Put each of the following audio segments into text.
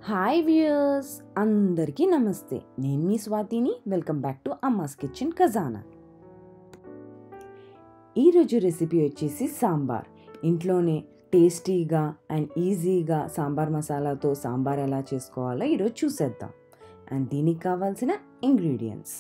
hi viewers అందరికీ నమస్తే నేను మీ స్వాతిని welcome back to Amma's kitchen Khazana ఈరోజు రెసిపీ వచ్చేసి సాంబార్ ఇంట్లోనే టేస్టీగా అండ్ ఈజీగా సాంబార్ మసాలాతో సాంబార్ ఎలా చేసుకోవాలో ఈరోజు చూసేద్దాం అండ్ దీనికి కావాల్సిన ఇంగ్రీడియంట్స్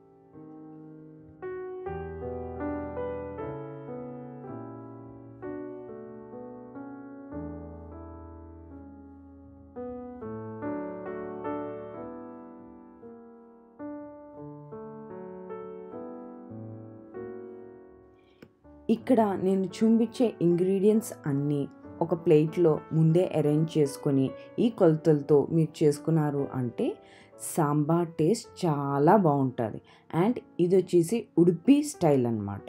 ఇక్కడ నేను చూపించే ఇంగ్రీడియంట్స్ అన్నీ ఒక ప్లేట్లో ముందే అరేంజ్ చేసుకొని ఈ కొలతలతో మీరు చేసుకున్నారు అంటే సాంబార్ టేస్ట్ చాలా బాగుంటుంది అండ్ ఇది వచ్చేసి ఉడిపి స్టైల్ అనమాట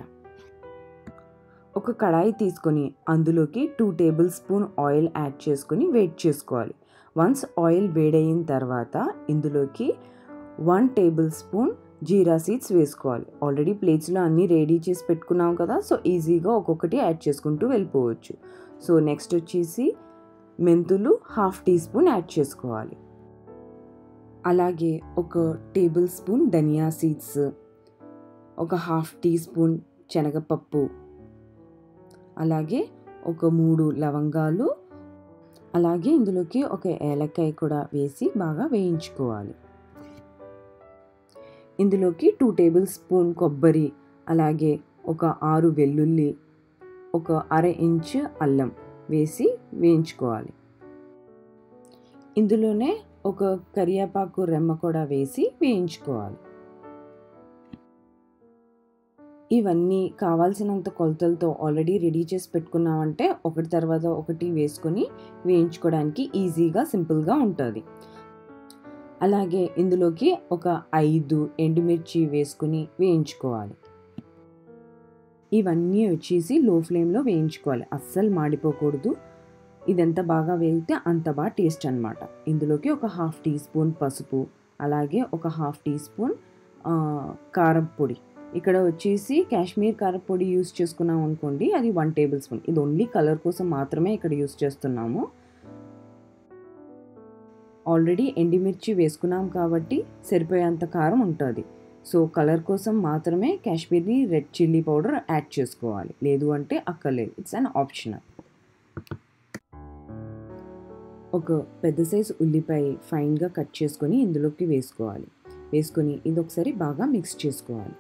ఒక కడాయి తీసుకొని అందులోకి two table spoon oil add చేసుకొని వెయిట్ చేసుకోవాలి వన్స్ ఆయిల్ వేడయిన తర్వాత ఇందులోకి వన్ టేబుల్ స్పూన్ జీరా సీడ్స్ వేసుకోవాలి ఆల్రెడీ ప్లేట్స్లో అన్నీ రెడీ చేసి పెట్టుకున్నాం కదా సో ఈజీగా ఒక్కొక్కటి యాడ్ చేసుకుంటూ వెళ్ళిపోవచ్చు సో నెక్స్ట్ వచ్చేసి మెంతులు హాఫ్ టీ స్పూన్ యాడ్ చేసుకోవాలి అలాగే ఒక టేబుల్ స్పూన్ ధనియా సీడ్స్ ఒక హాఫ్ టీ స్పూన్ శనగపప్పు అలాగే ఒక మూడు లవంగాలు అలాగే ఇందులోకి ఒక ఏలక్కాయ కూడా వేసి బాగా వేయించుకోవాలి ఇందులోకి టూ టేబుల్ స్పూన్ కొబ్బరి అలాగే ఒక ఆరు వెల్లుల్లి ఒక అర ఇంచ్ అల్లం వేసి వేయించుకోవాలి ఇందులోనే ఒక కరియాపాకు రెమ్మ కూడా వేసి వేయించుకోవాలి ఇవన్నీ కావాల్సినంత కొలతలతో ఆల్రెడీ రెడీ చేసి పెట్టుకున్నామంటే ఒకటి తర్వాత ఒకటి వేసుకొని వేయించుకోవడానికి ఈజీగా సింపుల్గా ఉంటుంది అలాగే ఇందులోకి ఒక ఐదు ఎండుమిర్చి వేసుకుని వేయించుకోవాలి ఇవన్నీ వచ్చేసి లో ఫ్లేమ్లో వేయించుకోవాలి అస్సలు మాడిపోకూడదు ఇదెంత బాగా వేగితే అంత బాగా టేస్ట్ అనమాట ఇందులోకి ఒక హాఫ్ టీ స్పూన్ పసుపు అలాగే ఒక హాఫ్ టీ స్పూన్ కారం పొడి ఇక్కడ వచ్చేసి కాశ్మీర్ కారం పొడి యూస్ చేసుకున్నాం అనుకోండి అది వన్ టేబుల్ స్పూన్ ఇది ఓన్లీ కలర్ కోసం మాత్రమే ఇక్కడ యూస్ చేస్తున్నాము ఆల్రెడీ ఎండిమిర్చి వేసుకున్నాం కాబట్టి సరిపోయేంత కారం ఉంటుంది సో కలర్ కోసం మాత్రమే Kashmiri red chilli powder add చేసుకోవాలి లేదు అంటే అక్కర్లేదు ఇట్స్ అన్ ఆప్షనల్ ఒక పెద్ద సైజు ఉల్లిపాయ ఫైన్గా కట్ చేసుకొని ఇందులోకి వేసుకోవాలి వేసుకొని ఇది ఒకసారి బాగా మిక్స్ చేసుకోవాలి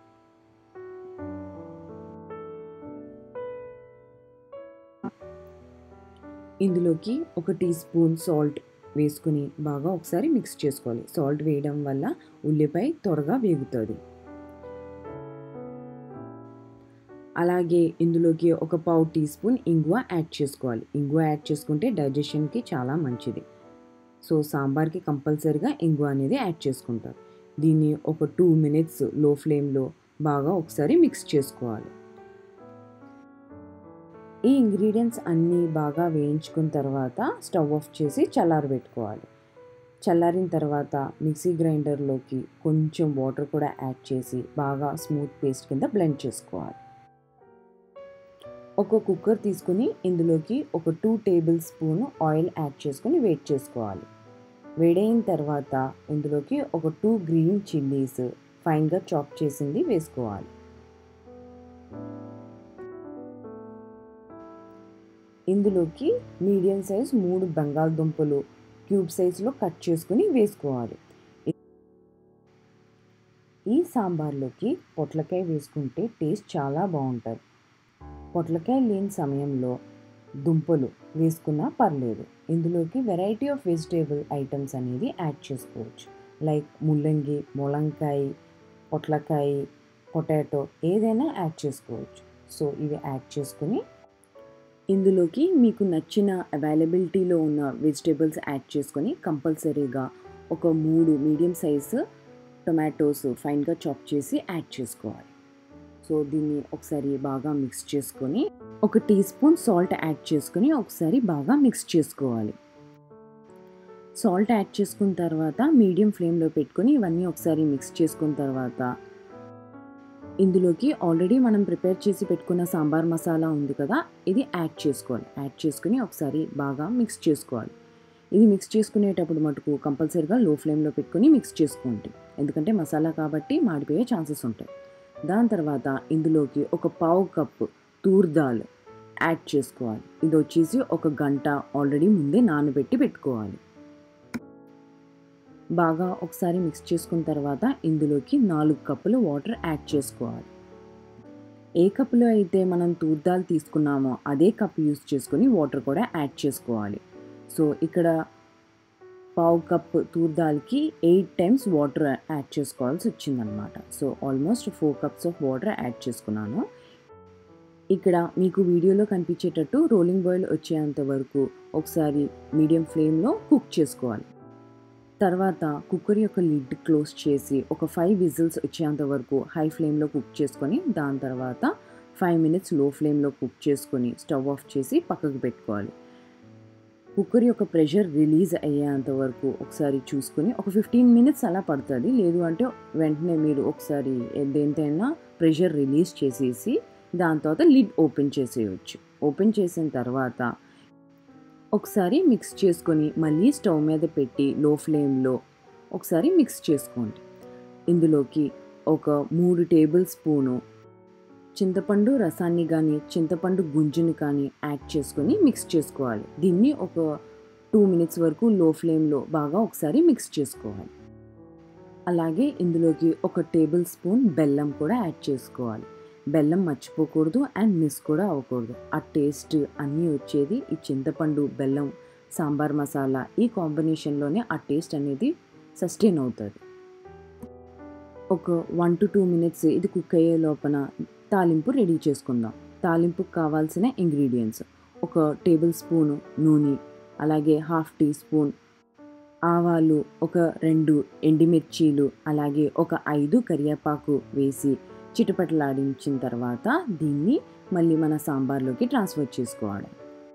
ఇందులోకి ఒక టీ స్పూన్ సాల్ట్ వేసుకుని బాగా ఒకసారి మిక్స్ చేసుకోవాలి సాల్ట్ వేయడం వల్ల ఉల్లిపాయ త్వరగా వేగుతుంది అలాగే ఇందులోకి ఒక పావు టీ స్పూన్ ఇంగువ యాడ్ చేసుకోవాలి ఇంగువ యాడ్ చేసుకుంటే డైజెషన్కి చాలా మంచిది సో సాంబార్కి కంపల్సరిగా ఇంగువ అనేది యాడ్ చేసుకుంటారు దీన్ని ఒక టూ మినిట్స్ లో ఫ్లేమ్లో బాగా ఒకసారి మిక్స్ చేసుకోవాలి ఈ ఇంగ్రీడియంట్స్ అన్నీ బాగా వేయించుకున్న తర్వాత స్టవ్ ఆఫ్ చేసి చల్లారబెట్టుకోవాలి చల్లారిన తర్వాత మిక్సీ గ్రైండర్లోకి కొంచెం వాటర్ కూడా యాడ్ చేసి బాగా స్మూత్ పేస్ట్ కింద బ్లెండ్ చేసుకోవాలి ఒక కుక్కర్ తీసుకుని ఇందులోకి ఒక two table spoon oil add చేసుకుని వేట్ చేసుకోవాలి వేడైన తర్వాత ఇందులోకి ఒక టూ గ్రీన్ చిల్లీస్ ఫైన్గా చాప్ చేసింది వేసుకోవాలి ఇందులోకి మీడియం సైజ్ మూడు బంగాళదుంపలు క్యూబ్ సైజులో కట్ చేసుకుని వేసుకోవాలి ఈ సాంబార్లోకి పొట్లకాయ వేసుకుంటే టేస్ట్ చాలా బాగుంటుంది పొట్లకాయ లేని సమయంలో దుంపలు వేసుకున్నా పర్లేదు ఇందులోకి వెరైటీ ఆఫ్ వెజిటేబుల్ ఐటమ్స్ అనేది యాడ్ చేసుకోవచ్చు లైక్ ముల్లంగి ములంకాయ పొట్లకాయ పొటాటో ఏదైనా యాడ్ చేసుకోవచ్చు సో ఇవి యాడ్ చేసుకుని ఇందులోకి మీకు నచ్చిన అవైలబిలిటీలో ఉన్న వెజిటేబుల్స్ యాడ్ చేసుకొని కంపల్సరీగా ఒక మూడు మీడియం సైజు టొమాటోస్ ఫైన్గా చాప్ చేసి యాడ్ చేసుకోవాలి సో దీన్ని ఒకసారి బాగా మిక్స్ చేసుకొని ఒక టీ స్పూన్ సాల్ట్ యాడ్ చేసుకొని ఒకసారి బాగా మిక్స్ చేసుకోవాలి సాల్ట్ యాడ్ చేసుకున్న తర్వాత మీడియం ఫ్లేమ్లో పెట్టుకొని ఇవన్నీ ఒకసారి మిక్స్ చేసుకున్న తర్వాత ఇందులోకి ఆల్రెడీ మనం ప్రిపేర్ చేసి పెట్టుకున్న సాంబార్ మసాలా ఉంది కదా ఇది యాడ్ చేసుకోవాలి యాడ్ చేసుకుని ఒకసారి బాగా మిక్స్ చేసుకోవాలి ఇది మిక్స్ చేసుకునేటప్పుడు మటుకు కంపల్సరీగా లో ఫ్లేమ్లో పెట్టుకొని మిక్స్ చేసుకోండి ఎందుకంటే మసాలా కాబట్టి మాడిపోయే ఛాన్సెస్ ఉంటాయి దాని తర్వాత ఇందులోకి ఒక పావు కప్పు తూర్ దాల్ యాడ్ చేసుకోవాలి ఇది వచ్చేసి ఒక గంట ఆల్రెడీ ముందే నానబెట్టి పెట్టుకోవాలి బాగా ఒకసారి మిక్స్ చేసుకున్న తర్వాత ఇందులోకి నాలుగు కప్పులు వాటర్ యాడ్ చేసుకోవాలి ఏ కప్పులో అయితే మనం తూర్ దాల్ తీసుకున్నామో అదే కప్ యూస్ చేసుకొని వాటర్ కూడా యాడ్ చేసుకోవాలి సో ఇక్కడ పావు కప్ తూర్ దాల్కి ఎయిట్ టైమ్స్ వాటర్ యాడ్ చేసుకోవాల్సి వచ్చిందనమాట so almost four cups of water add చేసుకున్నాను ఇక్కడ మీకు వీడియోలో కనిపించేటట్టు రోలింగ్ బాయిల్ వచ్చేంత వరకు ఒకసారి మీడియం ఫ్లేమ్లో కుక్ చేసుకోవాలి తర్వాత కుక్కర్ యొక్క లిడ్ క్లోజ్ చేసి ఒక ఫైవ్ విజిల్స్ వచ్చేంత వరకు హై ఫ్లేమ్లో కుక్ చేసుకొని దాని తర్వాత ఫైవ్ మినిట్స్ లో ఫ్లేమ్లో కుక్ చేసుకొని స్టవ్ ఆఫ్ చేసి పక్కకు పెట్టుకోవాలి కుక్కర్ యొక్క ప్రెషర్ రిలీజ్ అయ్యేంత వరకు ఒకసారి చూసుకొని ఒక ఫిఫ్టీన్ మినిట్స్ అలా పడుతుంది లేదు అంటే వెంటనే మీరు ఒకసారి దేంతైనా ప్రెషర్ రిలీజ్ చేసేసి దాని తర్వాత లిడ్ ఓపెన్ చేసేయచ్చు ఓపెన్ చేసిన తర్వాత ఒకసారి మిక్స్ చేసుకొని మళ్ళీ స్టవ్ మీద పెట్టి లో ఫ్లేమ్లో ఒకసారి మిక్స్ చేసుకోండి ఇందులోకి ఒక మూడు టేబుల్ స్పూను చింతపండు రసాన్ని కానీ చింతపండు గుంజుని కానీ యాడ్ చేసుకొని మిక్స్ చేసుకోవాలి దీన్ని ఒక టూ మినిట్స్ వరకు లో ఫ్లేమ్లో బాగా ఒకసారి మిక్స్ చేసుకోవాలి అలాగే ఇందులోకి ఒక టేబుల్ స్పూన్ బెల్లం కూడా యాడ్ చేసుకోవాలి బెల్లం మర్చిపోకూడదు అండ్ మిస్ కూడా అవ్వకూడదు ఆ టేస్ట్ అన్నీ వచ్చేది ఈ చింతపండు బెల్లం సాంబార్ మసాలా ఈ కాంబినేషన్లోనే ఆ టేస్ట్ అనేది సస్టైన్ అవుతుంది ఒక వన్ టు టూ మినిట్స్ ఇది కుక్ అయ్యే లోపల తాలింపు రెడీ చేసుకుందాం తాలింపుకు కావాల్సిన ఇంగ్రీడియంట్స్ ఒక టేబుల్ స్పూను నూనె అలాగే హాఫ్ టీ స్పూన్ ఆవాలు ఒక రెండు ఎండిమిర్చీలు అలాగే ఒక ఐదు కరివేపాకు వేసి చిటపటలాడించిన తర్వాత దీన్ని మళ్ళీ మన సాంబార్లోకి ట్రాన్స్ఫర్ చేసుకోవాలి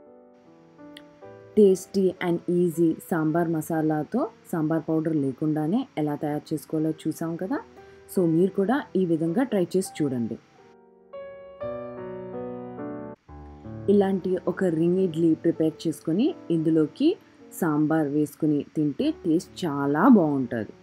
టేస్టీ అండ్ ఈజీ సాంబార్ మసాలాతో సాంబార్ పౌడర్ లేకుండానే ఎలా తయారు చేసుకోవాలో చూసాం కదా సో మీరు కూడా ఈ విధంగా ట్రై చేసి చూడండి ఇలాంటి ఒక రింగ్ ఇడ్లీ ప్రిపేర్ చేసుకొని ఇందులోకి సాంబార్ వేసుకుని తింటే టేస్ట్ చాలా బాగుంటుంది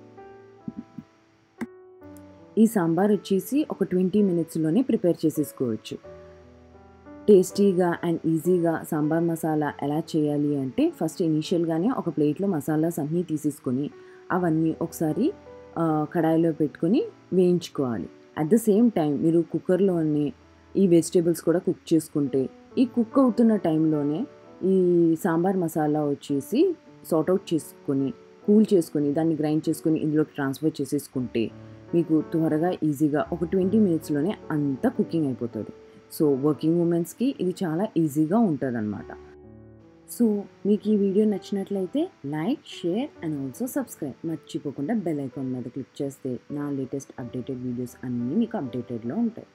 ఈ సాంబార్ వచ్చేసి ఒక ట్వంటీ మినిట్స్లోనే ప్రిపేర్ చేసేసుకోవచ్చు టేస్టీగా అండ్ ఈజీగా సాంబార్ మసాలా ఎలా చేయాలి అంటే ఫస్ట్ ఇనీషియల్గానే ఒక ప్లేట్లో మసాలాస్ అన్నీ తీసేసుకొని అవన్నీ ఒకసారి కడాయిలో పెట్టుకొని వేయించుకోవాలి అట్ ద సేమ్ టైం మీరు కుక్కర్లోనే ఈ వెజిటేబుల్స్ కూడా కుక్ చేసుకుంటే ఈ కుక్ అవుతున్న టైంలోనే ఈ సాంబార్ మసాలా వచ్చేసి సార్ట్ అవుట్ చేసుకొని కూల్ చేసుకొని దాన్ని గ్రైండ్ చేసుకొని ఇందులోకి ట్రాన్స్ఫర్ చేసేసుకుంటే మీకు త్వరగా ఈజీగా ఒక ట్వంటీ మినిట్స్లోనే అంతా కుకింగ్ అయిపోతుంది సో వర్కింగ్ ఉమెన్స్కి ఇది చాలా ఈజీగా ఉంటుంది అనమాట సో మీకు ఈ వీడియో నచ్చినట్లయితే like share and also subscribe మర్చిపోకుండా బెల్ ఐకాన్ మీద క్లిక్ చేస్తే నా లేటెస్ట్ అప్డేటెడ్ వీడియోస్ అన్నీ మీకు అప్డేటెడ్లో ఉంటాయి